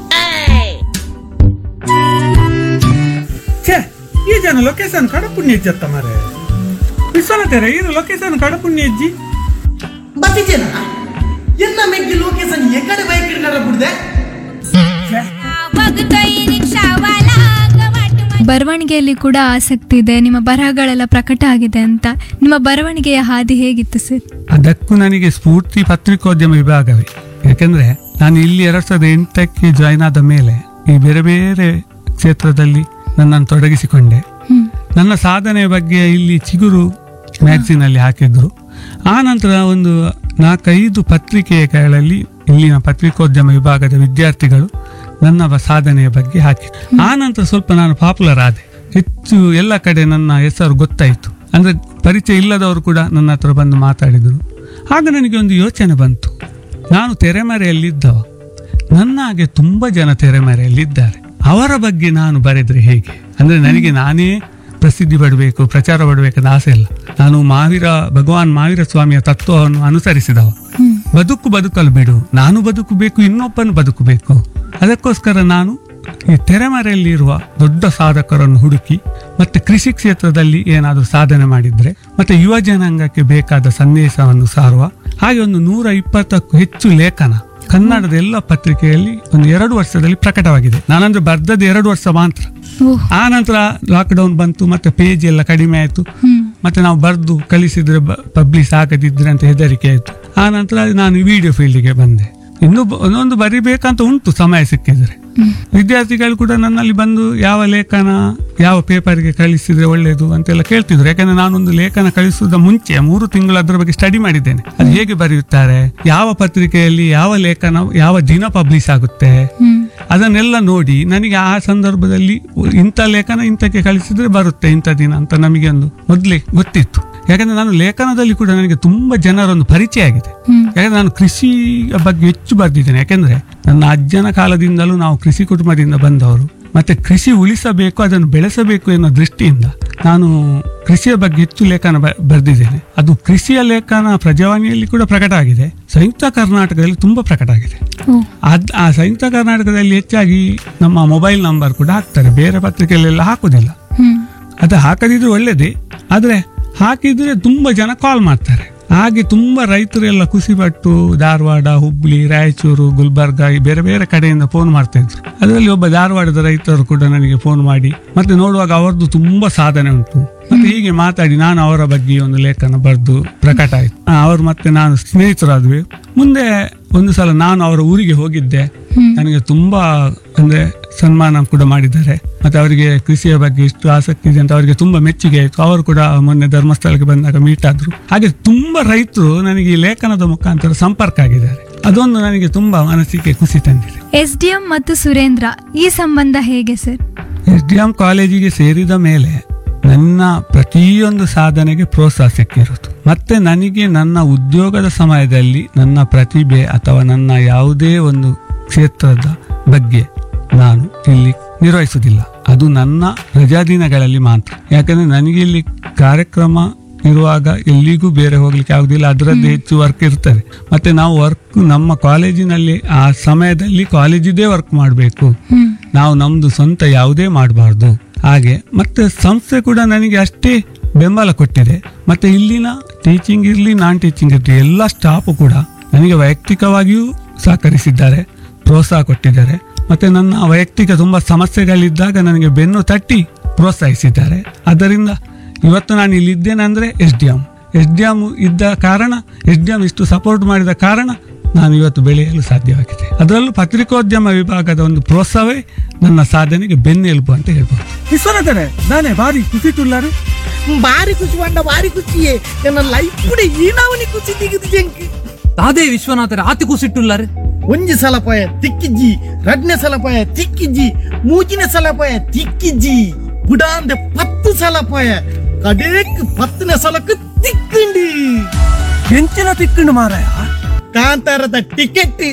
ಛೇ ಈ ಜನ ಲೊಕೇಶನ್ ಕಡಪುಣ್ಯ ಇಜ್ಜತ್ತ ಮಾರೆ ವಿಶ್ವನಾಥರೇ ಇದು ಲೊಕೇಶನ್ ಕಡಪುಣ್ಯ ಇಜ್ಜಿ ಬತ್ತಿಜೇನ ಎನ್ನ ಮೆಗ್ಗಿ ಲೊಕೇಶನ್ ಎಕಡೆ ಬೈಕ್ ಹಿಡ್ಕೊಂಡ ಬಿಡ್ದೆ बघतोय रिक्षावाला गवाट ಬರವಣಿಗೆಯಲ್ಲಿ ಕೂಡ ಆಸಕ್ತಿ ಇದೆ ನಿಮ್ಮ ಬರಹಗಳೆಲ್ಲ ಪ್ರಕಟ ಆಗಿದೆ ಅಂತ ನಿಮ್ಮ ಬರವಣಿಗೆಯ ಹಾದಿ ಹೇಗಿತ್ತು ಸರ್ ಅದಕ್ಕೂ ನನಗೆ ಸ್ಫೂರ್ತಿ ಪತ್ರಿಕೋದ್ಯಮ ವಿಭಾಗವೇ ಯಾಕೆಂದ್ರೆ ನಾನು ಇಲ್ಲಿ ಎರಡ್ ಸಾವಿರದ ಎಂಟಕ್ಕೆ ಜಾಯ್ನ್ ಆದ ಮೇಲೆ ಈ ಬೇರೆ ಬೇರೆ ಕ್ಷೇತ್ರದಲ್ಲಿ ನನ್ನನ್ನು ತೊಡಗಿಸಿಕೊಂಡೆ ಹ್ಮ್ ನನ್ನ ಸಾಧನೆಯ ಬಗ್ಗೆ ಇಲ್ಲಿ ಚಿಗುರು ಮ್ಯಾಗ್ಝಿನ್ ಅಲ್ಲಿ ಹಾಕಿದ್ರು ಆ ನಂತರ ಒಂದು ನಾಲ್ಕೈದು ಪತ್ರಿಕೆಗಳಲ್ಲಿ ಇಲ್ಲಿನ ಪತ್ರಿಕೋದ್ಯಮ ವಿಭಾಗದ ವಿದ್ಯಾರ್ಥಿಗಳು ನನ್ನ ಬ- ಸಾಧನೆಯ ಬಗ್ಗೆ ಹಾಕಿ ಆ ನಂತರ ಸ್ವಲ್ಪ ನಾನು ಪಾಪ್ಯುಲರ್ ಆದೆ ಹೆಚ್ಚು ಎಲ್ಲ ಕಡೆ ನನ್ನ ಹೆಸರು ಗೊತ್ತಾಯಿತು ಅಂದ್ರೆ ಪರಿಚಯ ಇಲ್ಲದವರು ಕೂಡ ನನ್ನ ಹತ್ರ ಬಂದು ಮಾತಾಡಿದರು ಆಗ ನನಗೆ ಒಂದು ಯೋಚನೆ ಬಂತು ನಾನು ತೆರೆಮರೆಯಲ್ಲಿದ್ದವ ನನ್ನ ಹಾಗೆ ತುಂಬಾ ಜನ ತೆರೆಮರೆಯಲ್ಲಿದ್ದಾರೆ ಅವರ ಬಗ್ಗೆ ನಾನು ಬರೆದ್ರೆ ಹೇಗೆ ಅಂದ್ರೆ ನನಗೆ ನಾನೇ ಪ್ರಸಿದ್ಧಿ ಪಡಬೇಕು ಪ್ರಚಾರ ಪಡಬೇಕಂತ ಆಸೆ ಇಲ್ಲ ನಾನು ಮಾವೀರ ಭಗವಾನ್ ಮಾವೀರ ಸ್ವಾಮಿಯ ತತ್ವವನ್ನು ಅನುಸರಿಸಿದವ ಹ್ಮ್ ಬದುಕು ಬದುಕಲು ಬಿಡು ನಾನು ಬದುಕಬೇಕು ಇನ್ನೊಬ್ಬನು ಬದುಕಬೇಕು ಅದಕ್ಕೋಸ್ಕರ ನಾನು ಈ ತೆರೆಮರೆಯಲ್ಲಿರುವ ದೊಡ್ಡ ಸಾಧಕರನ್ನು ಹುಡುಕಿ ಮತ್ತೆ ಕೃಷಿ ಕ್ಷೇತ್ರದಲ್ಲಿ ಏನಾದರೂ ಸಾಧನೆ ಮಾಡಿದ್ರೆ ಮತ್ತೆ ಯುವ ಜನಾಂಗಕ್ಕೆ ಬೇಕಾದ ಸಂದೇಶವನ್ನು ಸಾರುವ ಹಾಗೆ ಒಂದು ನೂರ ಇಪ್ಪತ್ತಕ್ಕೂ ಹೆಚ್ಚು ಲೇಖನ ಕನ್ನಡದ ಎಲ್ಲ ಪತ್ರಿಕೆಯಲ್ಲಿ ಒಂದು ಎರಡು ವರ್ಷದಲ್ಲಿ ಪ್ರಕಟವಾಗಿದೆ ನಾನಂದ್ರೆ ಬರ್ದದ್ದು ಎರಡು ವರ್ಷ ಮಾತ್ರ ಓಹ್ ಆ ನಂತರ ಲಾಕ್ಡೌನ್ ಬಂತು ಮತ್ತೆ ಪೇಜ್ ಎಲ್ಲ ಕಡಿಮೆ ಆಯಿತು ಹ್ಮ್ ಮತ್ತೆ ನಾವು ಬರೆದು ಕಲಿಸಿದ್ರೆ ಪಬ್ಲಿಷ್ ಆಗದಿದ್ರೆ ಅಂತ ಹೆದರಿಕೆ ಆಯಿತು ಆ ನಂತರ ನಾನು ವಿಡಿಯೋ ಫೀಲ್ಡಿಗೆ ಬಂದೆ ಇನ್ನು ಬ- ಒಂದೊಂದು ಬರಿಬೇಕಂತ ಉಂಟು ಸಮಯ ಸಿಕ್ಕಿದ್ರೆ ವಿದ್ಯಾರ್ಥಿಗಳು ಕೂಡ ನನ್ನಲ್ಲಿ ಬಂದು ಯಾವ ಲೇಖನ ಯಾವ ಪೇಪರ್ಗೆ ಕಳಿಸಿದ್ರೆ ಒಳ್ಳೆಯದು ಅಂತೆಲ್ಲ ಕೇಳ್ತಿದ್ರು ಯಾಕಂದ್ರೆ ನಾನೊಂದು ಲೇಖನ ಕಳಿಸುವುದ ಮುಂಚೆ ಮೂರು ತಿಂಗಳು ಅದರ ಬಗ್ಗೆ ಸ್ಟಡಿ ಮಾಡಿದ್ದೇನೆ ಅದು ಹೇಗೆ ಬರೆಯುತ್ತಾರೆ ಯಾವ ಪತ್ರಿಕೆಯಲ್ಲಿ ಯಾವ ಲೇಖನ ಯಾವ ದಿನ ಪಬ್ಲಿಷ್ ಆಗುತ್ತೆ ಹ್ಮ್ ಅದನ್ನೆಲ್ಲ ನೋಡಿ ನನಗೆ ಆ ಸಂದರ್ಭದಲ್ಲಿ ಇಂಥ ಲೇಖನ ಇಂಥಕ್ಕೆ ಕಳಿಸಿದ್ರೆ ಬರುತ್ತೆ ಇಂಥ ದಿನ ಅಂತ ನಮಗೆ ಒಂದು ಮೊದಲೇ ಗೊತ್ತಿತ್ತು ಯಾಕಂದ್ರೆ ನಾನು ಲೇಖನದಲ್ಲಿ ಕೂಡ ನನಗೆ ತುಂಬಾ ಜನರೊಂದು ಪರಿಚಯ ಆಗಿದೆ ಹ್ಮ್ ಯಾಕಂದ್ರೆ ನಾನು ಕೃಷಿ ಬಗ್ಗೆ ಹೆಚ್ಚು ಬರೆದಿದ್ದೇನೆ ಯಾಕಂದ್ರೆ ನನ್ನ ಅಜ್ಜನ ಕಾಲದಿಂದಲೂ ನಾವು ಕೃಷಿ ಕುಟುಂಬದಿಂದ ಬಂದವರು ಮತ್ತೆ ಕೃಷಿ ಉಳಿಸಬೇಕು ಅದನ್ನು ಬೆಳೆಸಬೇಕು ಎನ್ನುವ ದೃಷ್ಟಿಯಿಂದ ನಾನು ಕೃಷಿಯ ಬಗ್ಗೆ ಹೆಚ್ಚು ಲೇಖನ ಬ- ಬರೆದಿದ್ದೇನೆ ಅದು ಕೃಷಿಯ ಲೇಖನ ಪ್ರಜಾವಾಣಿಯಲ್ಲಿ ಕೂಡ ಪ್ರಕಟ ಆಗಿದೆ ಸಂಯುಕ್ತ ಕರ್ನಾಟಕದಲ್ಲಿ ತುಂಬಾ ಪ್ರಕಟ ಆಗಿದೆ ಓಹ್ ಅದ್ ಆ ಸಂಯುಕ್ತ ಕರ್ನಾಟಕದಲ್ಲಿ ಹೆಚ್ಚಾಗಿ ನಮ್ಮ ಮೊಬೈಲ್ ನಂಬರ್ ಕೂಡ ಹಾಕ್ತಾರೆ ಬೇರೆ ಪತ್ರಿಕೆಯಲ್ಲೆಲ್ಲ ಹಾಕುದಿಲ್ಲ ಹ್ಮ್ ಅದು ಹಾಕದಿದ್ರು ಒಳ್ಳೇದೇ ಆದ್ರೆ ಹಾಕಿದ್ರೆ ತುಂಬ ಜನ ಕಾಲ್ ಮಾಡ್ತಾರೆ ಹಾಗೆ ತುಂಬ ರೈತರೆಲ್ಲ ಖುಷಿಪಟ್ಟು ಧಾರವಾಡ ಹುಬ್ಳಿ ರಾಯಚೂರು ಗುಲ್ಬರ್ಗ ಈ ಬೇರೆ ಬೇರೆ ಕಡೆಯಿಂದ ಫೋನ್ ಮಾಡ್ತಾ ಇದ್ರು ಅದರಲ್ಲಿ ಒಬ್ಬ ಧಾರವಾಡದ ರೈತರು ಕೂಡ ನನಗೆ ಫೋನ್ ಮಾಡಿ ಮತ್ತೆ ನೋಡುವಾಗ ಅವರದ್ದು ತುಂಬಾ ಸಾಧನೆ ಉಂಟು ಮತ್ತೆ ಹೀಗೆ ಮಾತಾಡಿ ನಾನು ಅವರ ಬಗ್ಗೆ ಒಂದು ಲೇಖನ ಬರೆದು ಪ್ರಕಟ ಆಯ್ತು ಆ, ಅವರು ಮತ್ತೆ ನಾನು ಸ್ನೇಹಿತರಾದ್ವಿ ಮುಂದೆ ಒಂದು ಸಲ ನಾನು ಅವರ ಊರಿಗೆ ಹೋಗಿದ್ದೆ ನನಗೆ ತುಂಬಾ ಅಂದ್ರೆ ಸನ್ಮಾನ ಕೂಡ ಮಾಡಿದ್ದಾರೆ ಮತ್ತೆ ಅವರಿಗೆ ಕೃಷಿಯ ಬಗ್ಗೆ ಇಷ್ಟು ಆಸಕ್ತಿ ಇದೆ ಅಂತ ಅವರಿಗೆ ತುಂಬಾ ಮೆಚ್ಚುಗೆ ಆಯ್ತು ಅವರು ಕೂಡ ಮೊನ್ನೆ ಧರ್ಮಸ್ಥಳಕ್ಕೆ ಬಂದಾಗ ಮೀಟ್ ಆದ್ರು ಹಾಗೆ ತುಂಬಾ ರೈತರು ನನಗೆ ಈ ಲೇಖನದ ಮುಖಾಂತರ ಸಂಪರ್ಕ ಆಗಿದ್ದಾರೆ ಅದೊಂದು ನನಗೆ ತುಂಬಾ ಮನಸ್ಸಿಗೆ ಖುಷಿ ತಂದಿದೆ ಎಸ್ ಡಿ ಎಂ ಮತ್ತು ಸುರೇಂದ್ರ ಈ ಸಂಬಂಧ ಹೇಗೆ ಸರ್ ಎಸ್ ಡಿ ಎಂ ಕಾಲೇಜಿಗೆ ಸೇರಿದ ಮೇಲೆ ನನ್ನ ಪ್ರತಿಯೊಂದು ಸಾಧನೆಗೆ ಪ್ರೋತ್ಸಾಹ ಸಿಕ್ಕಿರೋದು ಮತ್ತೆ ನನಗೆ ನನ್ನ ಉದ್ಯೋಗದ ಸಮಯದಲ್ಲಿ ನನ್ನ ಪ್ರತಿಭೆ ಅಥವಾ ನನ್ನ ಯಾವುದೇ ಒಂದು ಕ್ಷೇತ್ರದ ಬಗ್ಗೆ ನಾನು ಇಲ್ಲಿ ನಿರ್ವಹಿಸುವುದಿಲ್ಲ ಅದು ನನ್ನ ರಜಾ ದಿನಗಳಲ್ಲಿ ಮಾತ್ರ ಯಾಕಂದ್ರೆ ನನಗೆ ಇಲ್ಲಿ ಕಾರ್ಯಕ್ರಮ ಇರುವಾಗ ಎಲ್ಲಿಗೂ ಬೇರೆ ಹೋಗ್ಲಿಕ್ಕೆ ಆಗುದಿಲ್ಲ ಅದರದ್ದು ಹೆಚ್ಚು ವರ್ಕ್ ಇರ್ತದೆ ಮತ್ತೆ ನಾವು ವರ್ಕ್ ನಮ್ಮ ಕಾಲೇಜಿನಲ್ಲಿ ಆ ಸಮಯದಲ್ಲಿ ಕಾಲೇಜಿದೇ ವರ್ಕ್ ಮಾಡಬೇಕು ಹ್ಮ್ ನಾವು ನಮ್ದು ಸ್ವಂತ ಯಾವುದೇ ಮಾಡಬಾರ್ದು ಹಾಗೆ ಮತ್ತೆ ಸಂಸ್ಥೆ ಕೂಡ ನನಗೆ ಅಷ್ಟೇ ಬೆಂಬಲ ಕೊಟ್ಟಿದೆ ಮತ್ತೆ ಇಲ್ಲಿನ ಟೀಚಿಂಗ್ ಇರಲಿ ನಾನ್ ಟೀಚಿಂಗ್ ಇರಲಿ ಎಲ್ಲ ಸ್ಟಾಫ್ ಕೂಡ ನನಗೆ ವೈಯಕ್ತಿಕವಾಗಿಯೂ ಸಹಕರಿಸಿದ್ದಾರೆ ಪ್ರೋತ್ಸಾಹ ಕೊಟ್ಟಿದ್ದಾರೆ ಮತ್ತೆ ನನ್ನ ವೈಯಕ್ತಿಕ ತುಂಬಾ ಸಮಸ್ಯೆಗಳಿದ್ದಾಗ ನನಗೆ ಬೆನ್ನು ತಟ್ಟಿ ಪ್ರೋತ್ಸಾಹಿಸಿದ್ದಾರೆ ಅದರಿಂದ ಇವತ್ತು ನಾನು ಇಲ್ಲಿ ಇದ್ದೇನೆ ಅಂದ್ರೆ S D M S D M ಇದ್ದ ಕಾರಣ ಎಸ್ ಡಿ ಎಂ ಇಷ್ಟು ಸಪೋರ್ಟ್ ಮಾಡಿದ ಕಾರಣ ನಾನು ಇವತ್ತು ಬೆಳೆಯಲು ಸಾಧ್ಯವಾಗಿದೆ ಅದರಲ್ಲೂ ಪತ್ರಿಕೋದ್ಯಮ ವಿಭಾಗದ ಒಂದು ಪ್ರೋತ್ಸಾಹವೇ ನನ್ನ ಸಾಧನೆಗೆ ಬೆನ್ನೆಲುಬು ಅಂತ ಹೇಳ್ಬೋದು ವಿಶ್ವನಾಥನೆ ನಾನೇ ಬಾರಿ ಖುಷಿ ತುಳ್ಳಾರೆ ಬಾರಿ ಖುಷಿ ಪಂಡ ಬಾರಿ ಖುಷಿಯೇ ನನ್ನ ಲೈಫ್ ಕೂಡ ಈನಾವನಿ ಖುಷಿ ದಿಗದು ಜಂಕ್ ಅದೇ ವಿಶ್ವನಾಥರೆ ಆತಿ ಖುಷಿ ತುಳ್ಳಾರೆ ಒಂಜಿ ಸಲ ಪಯ ತಿಕ್ಕಿಜ್ಜಿ ರಡ್ನೆ ಸಲ ಪಯ ತಿಕ್ಕಿಜ್ಜಿ ಮೂಜಿನ ಸಲ ಪಯ ತಿಕ್ಕಿಜ್ಜಿ ಬುಡಾಂದೆ ಪತ್ತು ಸಲ ಪಯ ಕಡೇಕ್ ಪತ್ತನೇ ಸಲಕ್ಕೆ ತಿಕ್ಕಿಂಡಿ ಹೆಂಚಿನ ತಿಕ್ಕಂಡು ಮಾರಾಯ ಕಾಂತಾರದ ಟಿಕೆಟ್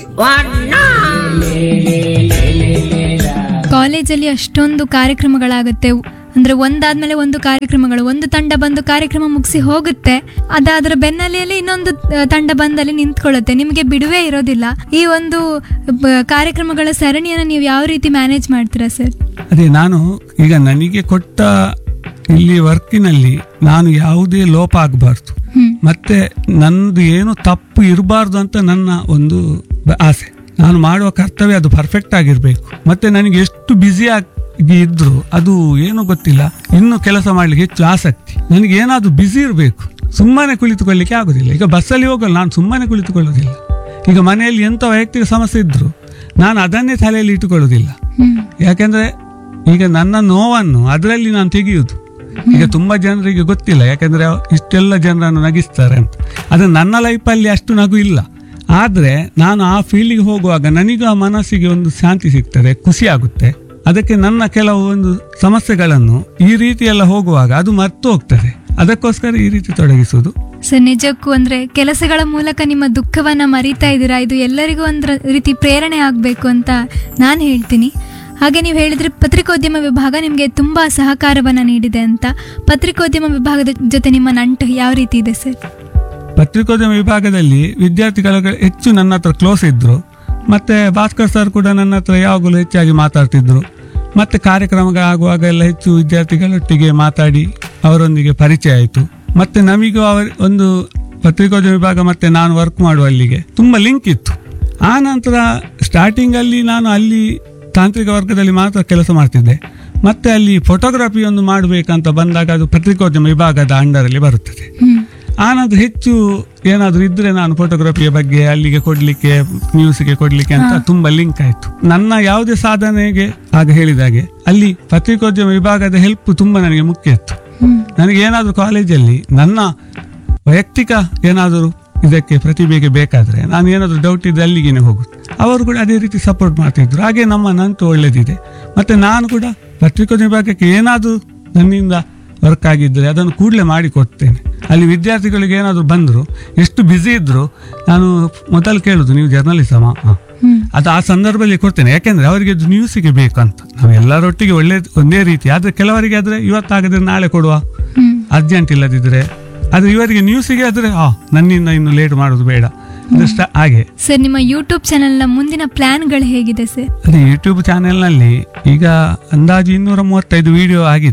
ಕಾಲೇಜಲ್ಲಿ ಅಷ್ಟೊಂದು ಕಾರ್ಯಕ್ರಮಗಳಾಗುತ್ತೆ ಅಂದ್ರೆ ಒಂದಾದ್ಮೇಲೆ ಒಂದು ಕಾರ್ಯಕ್ರಮಗಳು ಒಂದು ತಂಡ ಬಂದು ಕಾರ್ಯಕ್ರಮ ಮುಗಿಸಿ ಹೋಗುತ್ತೆ ಅದಾದ್ರ ಬೆನ್ನಲ್ಲಿಯಲ್ಲಿ ಇನ್ನೊಂದು ಆ, ತಂಡ ಬಂದಲ್ಲಿ ನಿಂತ್ಕೊಳ್ಳುತ್ತೆ ನಿಮಗೆ ಬಿಡುವೇ ಇರೋದಿಲ್ಲ ಈ ಒಂದು ಬ- ಕಾರ್ಯಕ್ರಮಗಳ ಸರಣಿಯನ್ನು ನೀವು ಯಾವ ರೀತಿ ಮ್ಯಾನೇಜ್ ಮಾಡ್ತೀರಾ ಸರ್ ಅದೇ ನಾನು ಈಗ ನನಗೆ ಕೊಟ್ಟ ಇಲ್ಲಿ ವರ್ಕಿನಲ್ಲಿ ನಾನು ಯಾವುದೇ ಲೋಪ ಆಗಬಾರ್ದು ಹ್ಮ್ ಮತ್ತೆ ನಂದು ಏನು ತಪ್ಪು ಇರಬಾರ್ದು ಅಂತ ನನ್ನ ಒಂದು ಬ- ಆಸೆ ನಾನು ಮಾಡುವ ಕರ್ತವ್ಯ ಅದು ಪರ್ಫೆಕ್ಟ್ ಆಗಿರ್ಬೇಕು ಮತ್ತೆ ನನಗೆ ಎಷ್ಟು ಬ್ಯುಸಿ ಆಗಿ ಇದ್ರು ಅದು ಏನೋ ಗೊತ್ತಿಲ್ಲ ಇನ್ನು ಕೆಲಸ ಮಾಡ್ಲಿಕ್ಕೆ ಹೆಚ್ಚು ಆಸಕ್ತಿ ನನಗೆ ಏನಾದ್ರೂ ಬ್ಯುಸಿ ಇರಬೇಕು ಸುಮ್ಮನೆ ಕುಳಿತುಕೊಳ್ಳಿಕ್ಕೆ ಆಗುದಿಲ್ಲ ಈಗ ಬಸ್ಸಲ್ಲಿ ಹೋಗಲ್ಲ ನಾನು ಸುಮ್ಮನೆ ಕುಳಿತುಕೊಳ್ಳೋದಿಲ್ಲ ಈಗ ಮನೆಯಲ್ಲಿ ಎಂತ ವೈಯಕ್ತಿಕ ಸಮಸ್ಯೆ ಇದ್ರು ನಾನು ಅದನ್ನೇ ತಲೆಯಲ್ಲಿ ಇಟ್ಟುಕೊಳ್ಳೋದಿಲ್ಲ ಹ್ಮ್ ಯಾಕೆಂದ್ರೆ ಈಗ ನನ್ನ ನೋವನ್ನು ಅದರಲ್ಲಿ ನಾನು ತೆಗೆಯುವುದು ಈಗ ತುಂಬಾ ಜನರಿಗೆ ಗೊತ್ತಿಲ್ಲ ಯಾಕಂದ್ರೆ ಇಷ್ಟೆಲ್ಲ ಜನರನ್ನು ನಗಿಸ್ತಾರೆ ಅಂತ ಅದು ನನ್ನ ಲೈಫಲ್ಲಿ ಅಷ್ಟು ನಗು ಇಲ್ಲ ಆದ್ರೆ ನಾನು ಆ ಫೀಲ್ಡಿಗೆ ಹೋಗುವಾಗ ನನಗೂ ಆ ಮನಸ್ಸಿಗೆ ಒಂದು ಶಾಂತಿ ಸಿಗ್ತದೆ ಖುಷಿ ಆಗುತ್ತೆ ಅದಕ್ಕೆ ನನ್ನ ಕೆಲವು ಒಂದು ಸಮಸ್ಯೆಗಳನ್ನು ಈ ರೀತಿ ಎಲ್ಲ ಹೋಗುವಾಗ ಅದು ಮರ್ತು ಹೋಗ್ತದೆ ಅದಕ್ಕೋಸ್ಕರ ಈ ರೀತಿ ತೊಡಗಿಸುವುದು ಸರ್ ನಿಜಕ್ಕೂ ಅಂದ್ರೆ ಕೆಲಸಗಳ ಮೂಲಕ ನಿಮ್ಮ ದುಃಖವನ್ನ ಮರಿತಾ ಇದ್ದೀರಾ ಇದು ಎಲ್ಲರಿಗೂ ಒಂದು ರೀತಿ ಪ್ರೇರಣೆ ಆಗಬೇಕು ಅಂತ ನಾನು ಹೇಳ್ತೀನಿ ಹಾಗೆ ನೀವು ಹೇಳಿದ್ರೆ ಪತ್ರಿಕೋದ್ಯಮ ವಿಭಾಗ ನಿಮಗೆ ತುಂಬಾ ಸಹಕಾರವನ್ನ ನೀಡಿದೆ ಅಂತ ಪತ್ರಿಕೋದ್ಯಮ ವಿಭಾಗದ ಜೊತೆ ನಿಮ್ಮ ನಂಟು ಯಾವ ರೀತಿ ಇದೆ ಸರ್ ಪತ್ರಿಕೋದ್ಯಮ ವಿಭಾಗದಲ್ಲಿ ವಿದ್ಯಾರ್ಥಿಗಳ ಹೆಚ್ಚು ನನ್ನ ಹತ್ರ ಕ್ಲೋಸ್ ಇದ್ರು ಮತ್ತೆ ಭಾಸ್ಕರ್ ಸರ್ ಕೂಡ ನನ್ನ ಹತ್ರ ಯಾವಾಗಲೂ ಹೆಚ್ಚಾಗಿ ಮಾತಾಡ್ತಿದ್ರು ಮತ್ತೆ ಕಾರ್ಯಕ್ರಮಗಳಾಗುವಾಗ ಎಲ್ಲ ಹೆಚ್ಚು ವಿದ್ಯಾರ್ಥಿಗಳೊಟ್ಟಿಗೆ ಮಾತಾಡಿ ಅವರೊಂದಿಗೆ ಪರಿಚಯ ಆಯಿತು ಮತ್ತೆ ನಮಿಗೂ ಅವರ ಒಂದು ಪತ್ರಿಕೋದ್ಯಮ ವಿಭಾಗ ಮತ್ತೆ ನಾನು ವರ್ಕ್ ಮಾಡುವ ಅಲ್ಲಿಗೆ ತುಂಬ ಲಿಂಕ್ ಇತ್ತು ಆ ನಂತರ ಸ್ಟಾರ್ಟಿಂಗ್ ಅಲ್ಲಿ ನಾನು ಅಲ್ಲಿ ತಾಂತ್ರಿಕ ವರ್ಗದಲ್ಲಿ ಮಾತ್ರ ಕೆಲಸ ಮಾಡ್ತಿದ್ದೆ ಮತ್ತೆ ಅಲ್ಲಿ ಫೋಟೋಗ್ರಫಿ ಒಂದು ಮಾಡಬೇಕಂತ ಬಂದಾಗ ಅದು ಪತ್ರಿಕೋದ್ಯಮ ವಿಭಾಗದ ಅಂಡರಲ್ಲಿ ಬರುತ್ತದೆ ಹ್ಮ್ ಆನಂತರ ಹೆಚ್ಚು ಏನಾದರೂ ಇದ್ರೆ ನಾನು ಫೋಟೋಗ್ರಫಿಯ ಬಗ್ಗೆ ಅಲ್ಲಿಗೆ ಕೊಡ್ಲಿಕ್ಕೆ ನ್ಯೂಸ್ಗೆ ಕೊಡ್ಲಿಕ್ಕೆ ಅಂತ ತುಂಬಾ ಲಿಂಕ್ ಆಯ್ತು ನನ್ನ ಯಾವುದೇ ಸಾಧನೆಗೆ ಆಗ ಹೇಳಿದಾಗೆ ಅಲ್ಲಿ ಪತ್ರಿಕೋದ್ಯಮ ವಿಭಾಗದ ಹೆಲ್ಪ್ ತುಂಬಾ ನನಗೆ ಮುಖ್ಯ ಇತ್ತು ಹ್ಮ್ ನನಗೆ ಏನಾದರೂ ಕಾಲೇಜಲ್ಲಿ ನನ್ನ ವೈಯಕ್ತಿಕ ಏನಾದರೂ ಇದಕ್ಕೆ ಪ್ರತಿಭೆಗೆ ಬೇಕಾದ್ರೆ ನಾನು ಏನಾದರೂ ಡೌಟ್ ಇದ್ರೆ ಅಲ್ಲಿಗೇನೆ ಹೋಗುದು ಅವರು ಕೂಡ ಅದೇ ರೀತಿ ಸಪೋರ್ಟ್ ಮಾಡ್ತಿದ್ರು ಹಾಗೆ ನಮ್ಮ ನಂಟು ಒಳ್ಳೇದಿದೆ ಮತ್ತೆ ನಾನು ಕೂಡ ಪತ್ರಿಕೋದ್ಯಮ ವಿಭಾಗಕ್ಕೆ ಏನಾದರೂ ನನ್ನಿಂದ ವರ್ಕ್ ಆಗಿದ್ದರೆ ಅದನ್ನು ಕೂಡಲೇ ಮಾಡಿ ಕೊಡ್ತೇನೆ ಅಲ್ಲಿ ವಿದ್ಯಾರ್ಥಿಗಳಿಗೆ ಏನಾದರೂ ಬಂದರು ಎಷ್ಟು ಬ್ಯುಸಿ ಇದ್ರು ನಾನು ಮೊದಲು ಕೇಳುದು ನೀವು ಜರ್ನಲಿಸಮ ಹಾಂ ಹ್ಮ್ ಅದು ಆ ಸಂದರ್ಭದಲ್ಲಿ ಕೊಡ್ತೇನೆ ಯಾಕೆಂದ್ರೆ ಅವರಿಗೆ ಅದು ನ್ಯೂಸಿಗೆ ಬೇಕಂತ ನಾವು ಎಲ್ಲರೊಟ್ಟಿಗೆ ಒಳ್ಳೆ ಒಂದೇ ರೀತಿ ಆದ್ರೆ ಕೆಲವರಿಗೆ ಆದ್ರೆ ಇವತ್ತಾಗದ್ರೆ ನಾಳೆ ಕೊಡುವ ಹ್ಮ್ ಅರ್ಜೆಂಟ್ ಇಲ್ಲದಿದ್ರೆ ಆದ್ರೆ ಇವರಿಗೆ ನ್ಯೂಸಿಗೆ ಆದ್ರೆ ಆ ನನ್ನಿಂದ ಇನ್ನು ಲೇಟ್ ಮಾಡೋದು ಬೇಡ ಅದಷ್ಟ ಹಾಗೆ ಸರ್ ನಿಮ್ಮ ಯೂಟ್ಯೂಬ್ ಚಾನೆಲ್ನ ಮುಂದಿನ ಪ್ಲಾನ್ಗಳು ಹೇಗಿದೆ ಸರ್ ಅದೇ ಯೂಟ್ಯೂಬ್ ಚಾನೆಲ್ನಲ್ಲಿ ಈಗ ಅಂದಾಜು ಇನ್ನೂರ ಮೂವತ್ತೈದು ವಿಡಿಯೋ ಆಗಿದೆ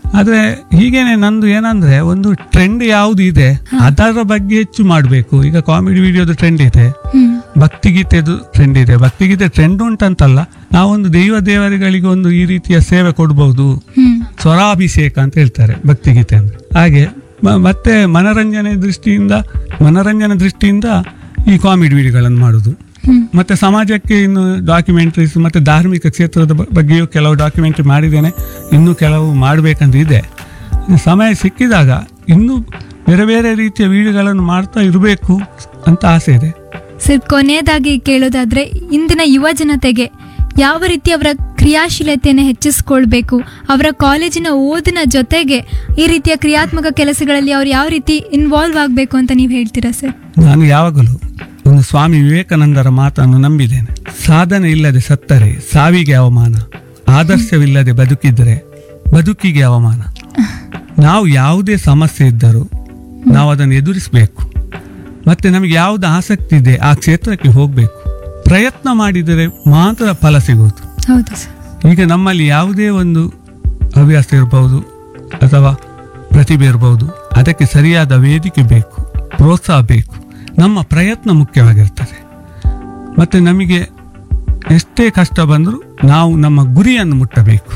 ಆದ್ರೆ ಹೀಗೇನೆ ನಂದು ಏನಂದ್ರೆ ಒಂದು ಟ್ರೆಂಡ್ ಯಾವ್ದು ಇದೆ ಅದರ ಬಗ್ಗೆ ಹೆಚ್ಚು ಮಾಡಬೇಕು ಈಗ ಕಾಮಿಡಿ ವಿಡಿಯೋದು ಟ್ರೆಂಡ್ ಇದೆ ಹ್ಮ್ ಭಕ್ತಿಗೀತೆದು ಟ್ರೆಂಡ್ ಇದೆ ಭಕ್ತಿಗೀತೆ ಟ್ರೆಂಡ್ ಉಂಟಂತಲ್ಲ ನಾವೊಂದು ದೈವ ದೇವರುಗಳಿಗೆ ಒಂದು ಈ ರೀತಿಯ ಸೇವೆ ಕೊಡ್ಬೋದು ಹ್ಮ್ ಸ್ವರಾಭಿಷೇಕ ಅಂತ ಹೇಳ್ತಾರೆ ಭಕ್ತಿಗೀತೆ ಅಂದ್ರೆ ಹಾಗೆ ಮ- ಮತ್ತೆ ಮನರಂಜನೆ ದೃಷ್ಟಿಯಿಂದ ಮನರಂಜನೆ ದೃಷ್ಟಿಯಿಂದ ಈ ಕಾಮಿಡಿ ವಿಡಿಯೋಗಳನ್ನು ಮಾಡುದು ಹ್ಮ್ ಮತ್ತೆ ಸಮಾಜಕ್ಕೆ ಇನ್ನು ಡಾಕ್ಯುಮೆಂಟ್ರೀಸ್ ಮತ್ತೆ ಧಾರ್ಮಿಕ ಕ್ಷೇತ್ರದ ಬ- ಬಗ್ಗೆಯೂ ಕೆಲವು ಡಾಕ್ಯುಮೆಂಟ್ರಿ ಮಾಡಿದ್ದೇನೆ ಇನ್ನೂ ಕೆಲವು ಮಾಡಬೇಕಂತ ಇದೆ ಸಮಯ ಸಿಕ್ಕಿದಾಗ ಇನ್ನೂ ಬೇರೆ ಬೇರೆ ರೀತಿಯ ವಿಡಿಯೋಗಳನ್ನು ಮಾಡ್ತಾ ಇರಬೇಕು ಅಂತ ಆಸೆ ಇದೆ ಸರ್ ಕೊನೆಯದಾಗಿ ಕೇಳೋದಾದ್ರೆ ಇಂದಿನ ಯುವ ಜನತೆಗೆ ಯಾವ ರೀತಿ ಅವರ ಕ್ರಿಯಾಶೀಲತೆಯನ್ನು ಹೆಚ್ಚಿಸ್ಕೊಳ್ಬೇಕು ಅವರ ಕಾಲೇಜಿನ ಓದಿನ ಜೊತೆಗೆ ಈ ರೀತಿಯ ಕ್ರಿಯಾತ್ಮಕ ಕೆಲಸಗಳಲ್ಲಿ ಅವ್ರು ಯಾವ ರೀತಿ ಇನ್ವಾಲ್ವ್ ಆಗಬೇಕು ಅಂತ ನೀವು ಹೇಳ್ತೀರಾ ಸರ್ ನಾನು ಯಾವಾಗಲೂ ಒಂದು ಸ್ವಾಮಿ ವಿವೇಕಾನಂದರ ಮಾತನ್ನು ನಂಬಿದ್ದೇನೆ ಸಾಧನೆ ಇಲ್ಲದೆ ಸತ್ತರೆ ಸಾವಿಗೆ ಅವಮಾನ ಆದರ್ಶವಿಲ್ಲದೆ ಬದುಕಿದರೆ ಬದುಕಿಗೆ ಅವಮಾನ ನಾವು ಯಾವುದೇ ಸಮಸ್ಯೆ ಇದ್ದರೂ ನಾವು ಅದನ್ನು ಎದುರಿಸಬೇಕು ಮತ್ತೆ ನಮಗೆ ಯಾವುದು ಆಸಕ್ತಿ ಇದೆ ಆ ಕ್ಷೇತ್ರಕ್ಕೆ ಹೋಗಬೇಕು ಪ್ರಯತ್ನ ಮಾಡಿದರೆ ಮಾತ್ರ ಫಲ ಸಿಗುವುದು ಹೌದು ಸರ್ ಈಗ ನಮ್ಮಲ್ಲಿ ಯಾವುದೇ ಒಂದು ಹವ್ಯಾಸ ಇರಬಹುದು ಅಥವಾ ಪ್ರತಿಭೆ ಇರಬಹುದು ಅದಕ್ಕೆ ಸರಿಯಾದ ವೇದಿಕೆ ಬೇಕು ಪ್ರೋತ್ಸಾಹ ಬೇಕು ನಮ್ಮ ಪ್ರಯತ್ನ ಮುಖ್ಯವಾಗಿರ್ತದೆ ಮತ್ತು ನಮಗೆ ಎಷ್ಟೇ ಕಷ್ಟ ಬಂದರೂ ನಾವು ನಮ್ಮ ಗುರಿಯನ್ನು ಮುಟ್ಟಬೇಕು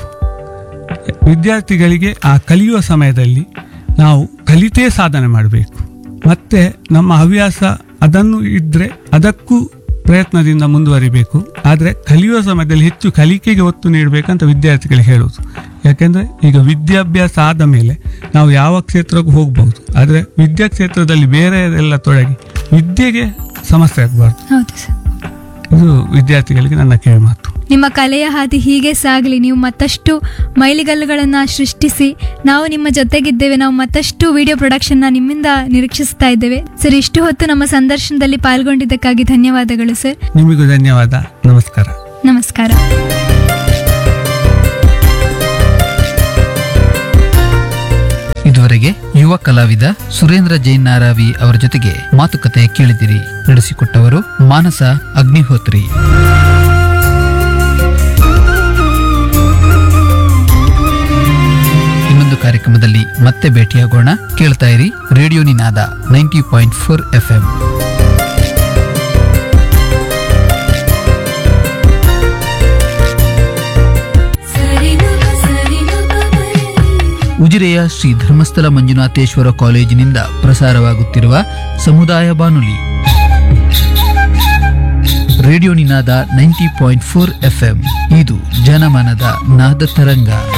ವಿದ್ಯಾರ್ಥಿಗಳಿಗೆ ಆ ಕಲಿಯುವ ಸಮಯದಲ್ಲಿ ನಾವು ಕಲಿತೇ ಸಾಧನೆ ಮಾಡಬೇಕು ಮತ್ತೆ ನಮ್ಮ ಹವ್ಯಾಸ ಅದನ್ನು ಇದ್ದರೆ ಅದಕ್ಕೂ ಪ್ರಯತ್ನದಿಂದ ಮುಂದುವರಿಬೇಕು ಆದರೆ ಕಲಿಯುವ ಸಮಯದಲ್ಲಿ ಹೆಚ್ಚು ಕಲಿಕೆಗೆ ಒತ್ತು ನೀಡಬೇಕಂತ ವಿದ್ಯಾರ್ಥಿಗಳಿಗೆ ಹೇಳುವುದು ಯಾಕೆಂದರೆ ಈಗ ವಿದ್ಯಾಭ್ಯಾಸ ಆದ ಮೇಲೆ ನಾವು ಯಾವ ಕ್ಷೇತ್ರಕ್ಕೂ ಹೋಗ್ಬೋದು ಆದರೆ ವಿದ್ಯಾ ಕ್ಷೇತ್ರದಲ್ಲಿ ಬೇರೆ ಎಲ್ಲ ತೊಡಗಿ ವಿದ್ಯೆಗೆ ಸಮಸ್ಯೆ ಆಗಬಾರ್ದು ಹೌದು ಸರ್ ಇದು ವಿದ್ಯಾರ್ಥಿಗಳಿಗೆ ನನ್ನ ಕಿವಿ ಮಾತು ನಿಮ್ಮ ಕಲೆಯ ಹಾದಿ ಹೀಗೆ ಸಾಗಲಿ ನೀವು ಮತ್ತಷ್ಟು ಮೈಲಿಗಲ್ಲುಗಳನ್ನು ಸೃಷ್ಟಿಸಿ ನಾವು ನಿಮ್ಮ ಜೊತೆಗಿದ್ದೇವೆ ನಾವು ಮತ್ತಷ್ಟು ವಿಡಿಯೋ ಪ್ರೊಡಕ್ಷನ್ನ ನಿಮ್ಮಿಂದ ನಿರೀಕ್ಷಿಸ್ತಾ ಇದ್ದೇವೆ ಸರ್ ಇಷ್ಟು ಹೊತ್ತು ನಮ್ಮ ಸಂದರ್ಶನದಲ್ಲಿ ಪಾಲ್ಗೊಂಡಿದ್ದಕ್ಕಾಗಿ ಧನ್ಯವಾದಗಳು ಸರ್ ನಿಮಗೂ ಧನ್ಯವಾದ ನಮಸ್ಕಾರ ನಮಸ್ಕಾರ ಇದುವರೆಗೆ ಯುವ ಕಲಾವಿದ ಸುರೇಂದ್ರ ಜೈನ್ ನಾರಾವಿ ಅವರ ಜೊತೆಗೆ ಮಾತುಕತೆ ಕೇಳಿದಿರಿ ನಡೆಸಿಕೊಟ್ಟವರು ಮಾನಸ ಅಗ್ನಿಹೋತ್ರಿ ಇನ್ನೊಂದು ಕಾರ್ಯಕ್ರಮದಲ್ಲಿ ಮತ್ತೆ ಭೇಟಿಯಾಗೋಣ ಕೇಳ್ತಾ ಇರಿ radio Ninada ninety point four F M ಉಜಿರೆಯ ಶ್ರೀ ಧರ್ಮಸ್ಥಳ ಮಂಜುನಾಥೇಶ್ವರ ಕಾಲೇಜಿನಿಂದ ಪ್ರಸಾರವಾಗುತ್ತಿರುವ ಸಮುದಾಯ ಬಾನುಲಿ radio Ninada ninety point four FM ಇದು ಜನಮನದ ನಾದ ತರಂಗ